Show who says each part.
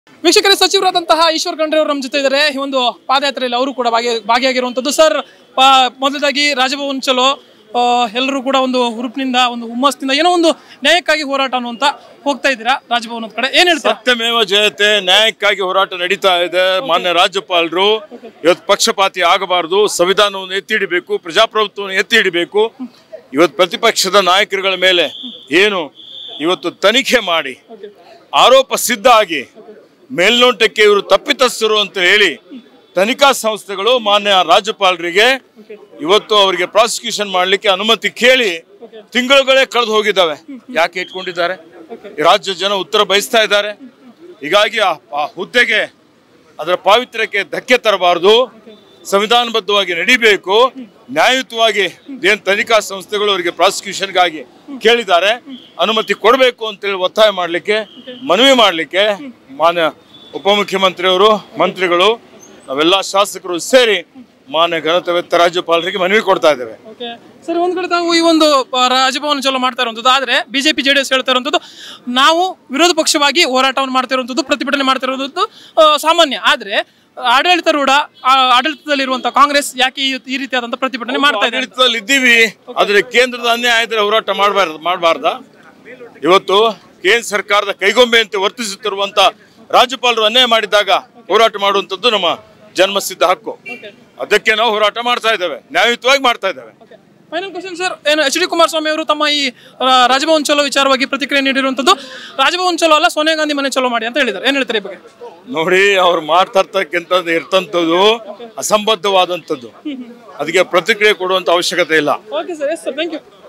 Speaker 1: ವೀಕ್ಷಕರೇ ಸಚಿವರಾದಂತಹ ಈಶ್ವರ್ ಖಂಡ್ರೆ ಅವರು ನಮ್ಮ ಜೊತೆ ಇದ್ದಾರೆ ಈ ಒಂದು ಪಾದಯಾತ್ರೆಯಲ್ಲಿ ಅವರು ಕೂಡ ಭಾಗಿ ಭಾಗಿಯಾಗಿರುವಂಥದ್ದು ಸರ್ ಮೊದಲಾಗಿ ರಾಜಭವನ್ ಚಲೋ ಎಲ್ಲರೂ ಕೂಡ ಒಂದು ಹುರುಪಿನಿಂದ ಒಂದು ಹುಮ್ಮಸ್ಸಿನಿಂದ ಏನೋ ಒಂದು ನ್ಯಾಯಕ್ಕಾಗಿ ಹೋರಾಟ ಅನ್ನುವಂತ ಹೋಗ್ತಾ ಇದ್ದೀರಾ ರಾಜಭವನದ ಕಡೆ ಏನ್ ಹೇಳ್ತೀರಾ
Speaker 2: ಸತ್ಯಮೇವ ಜಯತೆ ನ್ಯಾಯಕ್ಕಾಗಿ ಹೋರಾಟ ನಡೀತಾ ಇದೆ ಮಾನ್ಯ ರಾಜ್ಯಪಾಲರು ಇವತ್ತು ಪಕ್ಷಪಾತಿ ಆಗಬಾರದು ಸಂವಿಧಾನವನ್ನು ಎತ್ತಿ ಹಿಡಿಬೇಕು ಪ್ರಜಾಪ್ರಭುತ್ವವನ್ನು ಎತ್ತಿ ಹಿಡಿಬೇಕು ಇವತ್ತು ಪ್ರತಿಪಕ್ಷದ ನಾಯಕರುಗಳ ಮೇಲೆ ಏನು ಇವತ್ತು ತನಿಖೆ ಮಾಡಿ ಆರೋಪ ಸಿದ್ಧ ಆಗಿ ಮೇಲ್ನೋಟಕ್ಕೆ ಇವರು ತಪ್ಪಿತಸ್ಥರು ಅಂತ ಹೇಳಿ ತನಿಖಾ ಸಂಸ್ಥೆಗಳು ಮಾನ್ಯ ರಾಜ್ಯಪಾಲರಿಗೆ ಇವತ್ತು ಅವರಿಗೆ ಪ್ರಾಸಿಕ್ಯೂಷನ್ ಮಾಡಲಿಕ್ಕೆ ಅನುಮತಿ ಕೇಳಿ ತಿಂಗಳುಗಳೇ ಕಳೆದು ಹೋಗಿದ್ದಾವೆ ಯಾಕೆ ಇಟ್ಕೊಂಡಿದ್ದಾರೆ ಈ ರಾಜ್ಯ ಜನ ಉತ್ತರ ಬಯಸ್ತಾ ಇದ್ದಾರೆ ಹೀಗಾಗಿ ಆ ಆ ಹುದ್ದೆಗೆ ಅದರ ಪಾವಿತ್ರ್ಯಕ್ಕೆ ಧಕ್ಕೆ ತರಬಾರದು ಸಂವಿಧಾನಬದ್ಧವಾಗಿ ನಡಿಬೇಕು ನ್ಯಾಯಯುತವಾಗಿ ಏನ್ ತನಿಖಾ ಸಂಸ್ಥೆಗಳು ಅವರಿಗೆ ಪ್ರಾಸಿಕ್ಯೂಷನ್ಗಾಗಿ ಕೇಳಿದ್ದಾರೆ ಅನುಮತಿ ಕೊಡಬೇಕು ಅಂತೇಳಿ ಒತ್ತಾಯ ಮಾಡಲಿಕ್ಕೆ ಮನವಿ ಮಾಡಲಿಕ್ಕೆ ಮಾನ್ಯ ಉಪಮುಖ್ಯಮಂತ್ರಿಯವರು ಮಂತ್ರಿಗಳು ನಾವೆಲ್ಲ ಶಾಸಕರು ಸೇರಿ ಮಾನ್ಯ ಘನತವೆತ್ತ ರಾಜ್ಯಪಾಲರಿಗೆ ಮನವಿ ಕೊಡ್ತಾ ಇದ್ದೇವೆ
Speaker 1: ಸರ್ ಒಂದ್ ಕಡೆ ತಾವು ಈ ಒಂದು ಆ, ರಾಜಭವನ ಚಲೋ ಮಾಡ್ತಾ ಇರುವಂಥದ್ದು ಆದ್ರೆ ಬಿಜೆಪಿ ಜೆ ಡಿ ಎಸ್ ಹೇಳ್ತಾ ಇರುವಂಥದ್ದು ನಾವು ವಿರೋಧ ಪಕ್ಷವಾಗಿ ಹೋರಾಟವನ್ನು ಮಾಡ್ತಾ ಇರುವಂಥದ್ದು ಪ್ರತಿಭಟನೆ ಮಾಡ್ತಾ ಇರುವಂಥದ್ದು ಆ, ಸಾಮಾನ್ಯ ಆದ್ರೆ ಆಡಳಿತಾರೂಢ ಆ, ಆಡಳಿತದಲ್ಲಿರುವಂತಹ ಕಾಂಗ್ರೆಸ್ ಯಾಕೆ ಈ- ಈ ರೀತಿಯಾದಂತಹ ಪ್ರತಿಭಟನೆ ಮಾಡ್ತಾ ಇದೆ
Speaker 2: ಆಡಳಿತದಲ್ಲಿ ಇದ್ದೀವಿ ಆದ್ರೆ ಕೇಂದ್ರದ ಅನ್ಯಾಯ ಇದ್ರೆ ಹೋರಾಟ ಮಾಡಬಾರ್ದು ಮಾಡಬಾರ್ದ ಇವತ್ತು ಕೇಂದ್ರ ಸರ್ಕಾರದ ಕೈಗೊಂಬೆಯಂತೆ ವರ್ತಿಸುತ್ತಿರುವಂತ ರಾಜ್ಯಪಾಲರು ಅನ್ಯಾಯ ಮಾಡಿದಾಗ ಹೋರಾಟ ಮಾಡುವಂತದ್ದು ನಮ್ಮ ಜನ್ಮಸಿದ್ಧ ಹಕ್ಕು ಅದಕ್ಕೆ ನಾವು ಹೋರಾಟ ಮಾಡ್ತಾ ಇದ್ದೇವೆ ನ್ಯಾಯಯುತವಾಗಿ ಮಾಡ್ತಾ ಇದ್ದೇವೆ
Speaker 1: ಫೈನಲ್ ಕ್ವಶನ್ ಸರ್ ಏನು ಎಚ್ ಡಿ ಕುಮಾರಸ್ವಾಮಿ ಅವರು ತಮ್ಮ ಈ ಆ, ರಾಜಭವನ್ ಚಲೋ ವಿಚಾರವಾಗಿ ಪ್ರತಿಕ್ರಿಯೆ ನೀಡಿರುವಂಥದ್ದು ರಾಜಭವನ್ ಚಲೋ ಅಲ್ಲ ಸೋನಿಯಾ ಗಾಂಧಿ ಮನೆ ಚಲೋ ಮಾಡಿ ಅಂತ ಹೇಳಿದ್ದಾರೆ ಏನ್ ಹೇಳ್ತಾರೆ ಈ ಬಗ್ಗೆ
Speaker 2: ನೋಡಿ ಅವ್ರು ಮಾಡ್ತಾ ಇರ್ತಕ್ಕಂಥದ್ದು ಇರ್ತಂಥದ್ದು ಅಸಂಬದ್ಧವಾದಂಥದ್ದು ಅದಕ್ಕೆ ಪ್ರತಿಕ್ರಿಯೆ ಕೊಡುವಂತ ಅವಶ್ಯಕತೆ ಇಲ್ಲ
Speaker 1: okay sir yes sir thank you